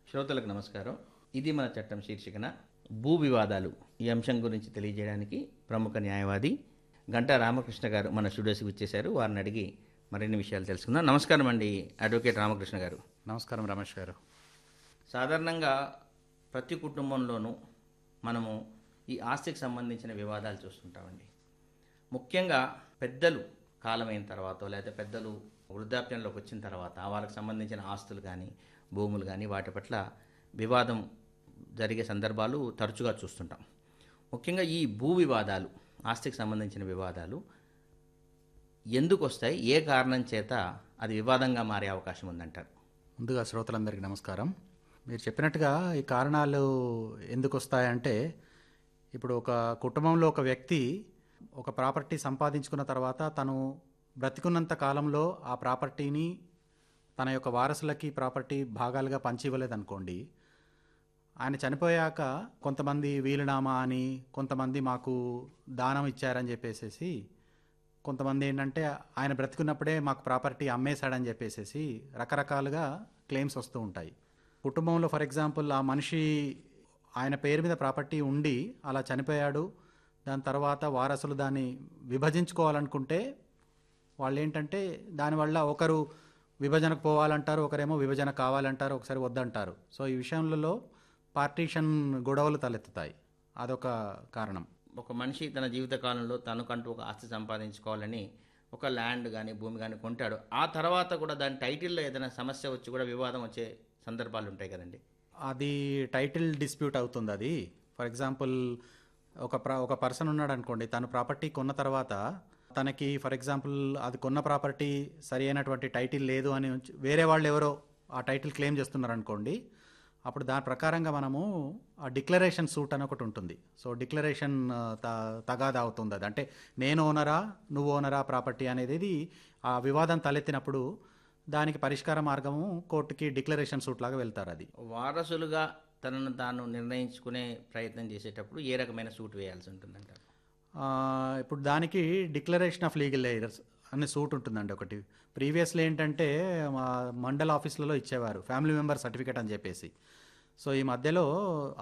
శ్రోతలకు నమస్కారం ఇది మన చట్టం శీర్షికన భూ వివాదాలు ఈ అంశం గురించి తెలియజేయడానికి ప్రముఖ న్యాయవాది గంటా రామకృష్ణ గారు మన స్టూడియోస్కి వచ్చేశారు వారిని అడిగి మరిన్ని విషయాలు తెలుసుకుందాం నమస్కారం అండి అడ్వకేట్ రామకృష్ణ గారు నమస్కారం రమేష్ గారు సాధారణంగా ప్రతి కుటుంబంలోనూ మనము ఈ ఆస్తికి సంబంధించిన వివాదాలు చూస్తుంటామండి ముఖ్యంగా పెద్దలు కాలమైన తర్వాత లేకపోతే పెద్దలు వృద్ధాప్యంలోకి వచ్చిన తర్వాత వాళ్ళకి సంబంధించిన ఆస్తులు కానీ భూములు కానీ వాటి పట్ల వివాదం జరిగే సందర్భాలు తరచుగా చూస్తుంటాం ముఖ్యంగా ఈ భూ వివాదాలు ఆస్తికి సంబంధించిన వివాదాలు ఎందుకు వస్తాయి ఏ కారణం చేత అది వివాదంగా మారే అవకాశం ఉందంటారు ముందుగా శ్రోతలందరికీ నమస్కారం మీరు చెప్పినట్టుగా ఈ కారణాలు ఎందుకు వస్తాయంటే ఇప్పుడు ఒక కుటుంబంలో ఒక వ్యక్తి ఒక ప్రాపర్టీ సంపాదించుకున్న తర్వాత తను బ్రతికున్నంత కాలంలో ఆ ప్రాపర్టీని తన యొక్క వారసులకి ప్రాపర్టీ భాగాలుగా పంచి ఇవ్వలేదనుకోండి ఆయన చనిపోయాక కొంతమంది వీలునామా అని కొంతమంది మాకు దానం ఇచ్చారని చెప్పేసేసి కొంతమంది ఏంటంటే ఆయన బ్రతికున్నప్పుడే మాకు ప్రాపర్టీ అమ్మేశాడని చెప్పేసేసి రకరకాలుగా క్లెయిమ్స్ వస్తూ ఉంటాయి కుటుంబంలో ఫర్ ఎగ్జాంపుల్ ఆ మనిషి ఆయన పేరు మీద ప్రాపర్టీ ఉండి అలా చనిపోయాడు దాని తర్వాత వారసులు దాన్ని విభజించుకోవాలనుకుంటే వాళ్ళు ఏంటంటే దానివల్ల ఒకరు విభజనకు పోవాలంటారు ఒకరేమో విభజన కావాలంటారు ఒకసారి వద్దంటారు సో ఈ విషయంలో పార్టీషన్ గొడవలు తలెత్తుతాయి అదొక కారణం ఒక మనిషి తన జీవితకాలంలో తనకంటూ ఒక ఆస్తి సంపాదించుకోవాలని ఒక ల్యాండ్ కానీ భూమి కానీ కొంటాడు ఆ తర్వాత కూడా దాని టైటిల్లో ఏదైనా సమస్య వచ్చి కూడా వివాదం వచ్చే సందర్భాలు ఉంటాయి కదండి అది టైటిల్ డిస్ప్యూట్ అవుతుంది అది ఫర్ ఎగ్జాంపుల్ ఒక ప్ర ఒక పర్సన్ ఉన్నాడు అనుకోండి తను ప్రాపర్టీ కొన్న తర్వాత తనకి ఫర్ ఎగ్జాంపుల్ అది కొన్న ప్రాపర్టీ సరి అయినటువంటి టైటిల్ లేదు అని ఉంచి- వేరే వాళ్ళు ఎవరో ఆ టైటిల్ క్లెయిమ్ చేస్తున్నారు అనుకోండి అప్పుడు దాని ప్రకారంగా మనము ఆ డిక్లరేషన్ సూట్ అని ఒకటి ఉంటుంది సో డిక్లరేషన్ తగాదా అవుతుంది అది అంటే నేను ఓనరా నువ్వు ఓనరా ప్రాపర్టీ అనేది ఆ వివాదం తలెత్తినప్పుడు దానికి పరిష్కార మార్గము కోర్టుకి డిక్లరేషన్ సూట్ లాగా వెళ్తారు అది వారసులుగా తనను తాను నిర్ణయించుకునే ప్రయత్నం చేసేటప్పుడు ఏ రకమైన సూట్ వేయాల్సి ఉంటుందంటారు ఆ, ఇప్పుడు దానికి డిక్లరేషన్ ఆఫ్ లీగల్ ఎయిర్స్ అనే సూట్ ఉంటుందండి ఒకటి ప్రీవియస్లో ఏంటంటే మా మండల ఆఫీసులలో ఇచ్చేవారు ఫ్యామిలీ మెంబర్ సర్టిఫికేట్ అని చెప్పేసి సో ఈ మధ్యలో